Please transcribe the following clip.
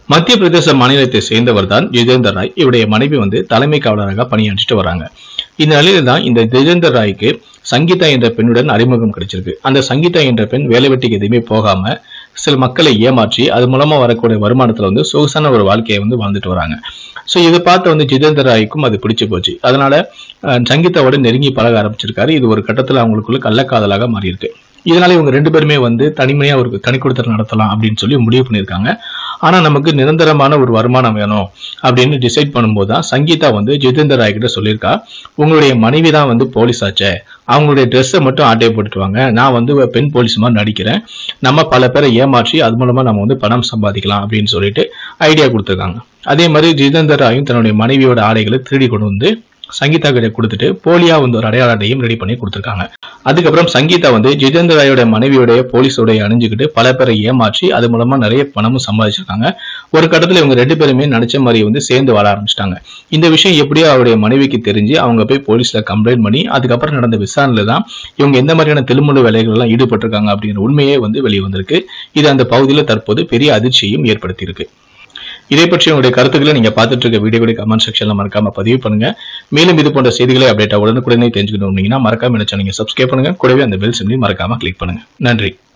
மத்திய பிரதேச மாநிலத்தை சேர்ந்தவர் தான் ஜிதேந்தர் ராய் இவருடைய மனைவி வந்து தலைமை காவலராக பணியாற்றிட்டு வராங்க இந்த நிலையில தான் இந்த ஜிதேந்தர் ராய்க்கு சங்கீதா என்ற பெண்ணுடன் அறிமுகம் கிடைச்சிருக்கு அந்த சங்கீதா என்ற பெண் வேலை வெட்டிக்கு எதுவுமே போகாம சில மக்களை ஏமாற்றி அது மூலமா வரக்கூடிய வருமானத்துல வந்து சொகுசான ஒரு வாழ்க்கையை வந்து வாழ்ந்துட்டு வராங்க ஸோ இதை பார்த்து வந்து ஜிதேந்தர் ராய்க்கும் அது பிடிச்சு போச்சு அதனால அஹ், சங்கீதாவோட நெருங்கி பழக ஆரம்பிச்சிருக்காரு இது ஒரு கட்டத்துல அவங்களுக்குள்ள கள்ளக்காதலாக மாறி இருக்கு இதனால இவங்க ரெண்டு பேருமே வந்து தனிமையா ஒரு தனி கொடுத்தல் நடத்தலாம் அப்படின்னு சொல்லி முடிவு பண்ணியிருக்காங்க ஆனா நமக்கு நிரந்தரமான ஒரு வருமானம் வேணும் அப்படின்னு டிசைட் பண்ணும்போது தான் சங்கீதா வந்து ஜிதேந்தர் ராய் கிட்ட சொல்லியிருக்கா உங்களுடைய மனைவி தான் வந்து போலீஸ் ஆச்சே அவங்களுடைய ட்ரெஸ்ஸை மட்டும் ஆட்டையை போட்டுட்டு வாங்க நான் வந்து பெண் போலீஸ் மாதிரி நடிக்கிறேன் நம்ம பல பேரை ஏமாற்றி அது மூலமா நம்ம வந்து பணம் சம்பாதிக்கலாம் அப்படின்னு சொல்லிட்டு ஐடியா கொடுத்துருக்காங்க அதே மாதிரி ஜிதேந்தர் ராயும் தன்னுடைய மனைவியோட ஆடைகளை திருடி கொண்டு வந்து சங்கீதா கிட்ட கொடுத்துட்டு போலியா வந்து ஒரு அடையாள அட்டையும் ரெடி பண்ணி கொடுத்துருக்காங்க அதுக்கப்புறம் சங்கீதா வந்து ஜிதேந்தர் ராயோட மனைவியோடைய போலீஸோடைய அணிஞ்சுக்கிட்டு பல பேரை ஏமாற்றி அது மூலமா நிறைய பணமும் சம்பாதிச்சிருக்காங்க ஒரு கட்டத்துல இவங்க ரெண்டு பேருமே நடிச்ச மாதிரி வந்து சேர்ந்து வாழ ஆரம்பிச்சிட்டாங்க இந்த விஷயம் எப்படியோ அவருடைய மனைவிக்கு தெரிஞ்சு அவங்க போய் போலீஸ்ல கம்ப்ளைண்ட் பண்ணி அதுக்கப்புறம் நடந்த விசாரணையில தான் இவங்க எந்த மாதிரியான திருமண வேலைகள் எல்லாம் ஈடுபட்டிருக்காங்க அப்படிங்கிற உண்மையே வந்து வெளியே வந்திருக்கு இது அந்த பகுதியில தற்போது பெரிய அதிர்ச்சியையும் ஏற்படுத்தியிருக்கு இதை பற்றி உங்களுடைய கருத்துக்களை நீங்க பார்த்துட்டு இருக்க வீடியோடைய கமெண்ட் செக்ஷன்ல மறக்காம பதிவு பண்ணுங்க மேலும் இது போன்ற செய்திகளை அப்டேட்டா உடனுக்குடனே தெரிஞ்சுக்கணும் மறக்காம என்ன நீங்க சப்ஸ்கிரைப் பண்ணுங்க கூடவே அந்த பெல் சிம்லையும் மறக்காம கிளிக் பண்ணுங்க நன்றி